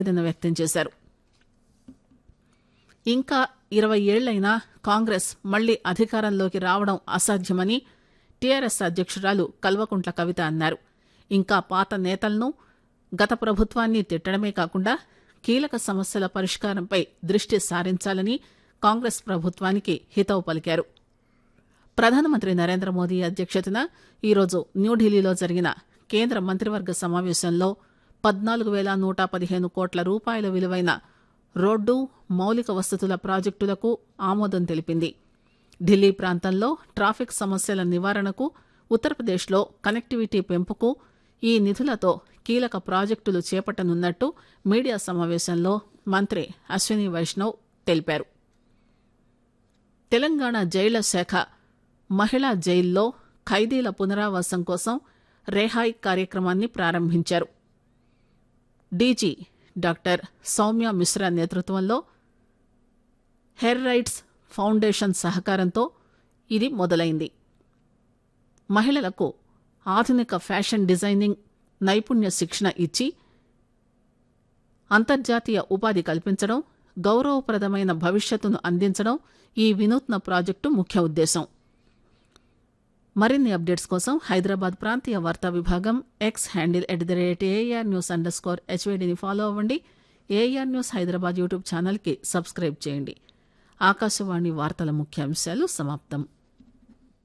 ఆవేదన వ్యక్తం చేశారు ఇంకా ఇరవై ఏళ్లైనా కాంగ్రెస్ మళ్లీ అధికారంలోకి రావడం అసాధ్యమని టీఆర్ఎస్ అధ్యక్షురాలు కల్వకుంట్ల కవిత అన్నారు ఇంకా పాత నేతలను గత ప్రభుత్వాన్ని తిట్టడమే కాకుండా కీలక సమస్యల పరిష్కారంపై దృష్టి సారించాలని కాంగ్రెస్ ప్రభుత్వానికి హితవు పలికారు ప్రధానమంత్రి నరేంద్ర మోదీ అధ్యక్షతన ఈరోజు న్యూఢిల్లీలో జరిగిన కేంద్ర మంత్రివర్గ సమావేశంలో పద్నాలుగు వేల నూట పదిహేను కోట్ల రూపాయల విలువైన రోడ్డు మౌలిక వసతుల ప్రాజెక్టులకు ఆమోదం తెలిపింది ఢిల్లీ ప్రాంతంలో ట్రాఫిక్ సమస్యల నివారణకు ఉత్తరప్రదేశ్లో కనెక్టివిటీ పెంపుకు ఈ నిధులతో కీలక ప్రాజెక్టులు చేపట్టనున్నట్టు మీడియా సమావేశంలో మంత్రి అశ్విని వైష్ణవ్ తెలిపారు తెలంగాణ జైళ్ల శాఖ మహిళా జైల్లో ఖైదీల పునరావాసం కోసం రేహాయ్ కార్యక్రమాన్ని ప్రారంభించారు డీజీ డాక్టర్ సౌమ్య మిశ్రా నేతృత్వంలో హెర్ రైట్స్ ఫౌండేషన్ సహకారంతో ఇది మొదలైంది మహిళలకు ఆధునిక ఫ్యాషన్ డిజైనింగ్ నైపుణ్య శిక్షణ ఇచ్చి అంతర్జాతీయ ఉపాధి కల్పించడం గౌరవప్రదమైన భవిష్యత్తును అందించడం ఈ వినూత్న ప్రాజెక్టు ముఖ్య ఉద్దేశం మరిన్ని అప్డేట్స్ కోసం హైదరాబాద్ ప్రాంతీయ వార్తా విభాగం X handle at the rate AIR news underscore హెచ్వేడిని ఫాలో అవ్వండి ఏఆర్ న్యూస్ హైదరాబాద్ యూట్యూబ్ ఛానల్కి సబ్స్క్రైబ్ చేయండి ఆకాశవాణి వార్తల ముఖ్యాంశాలు సమాప్తం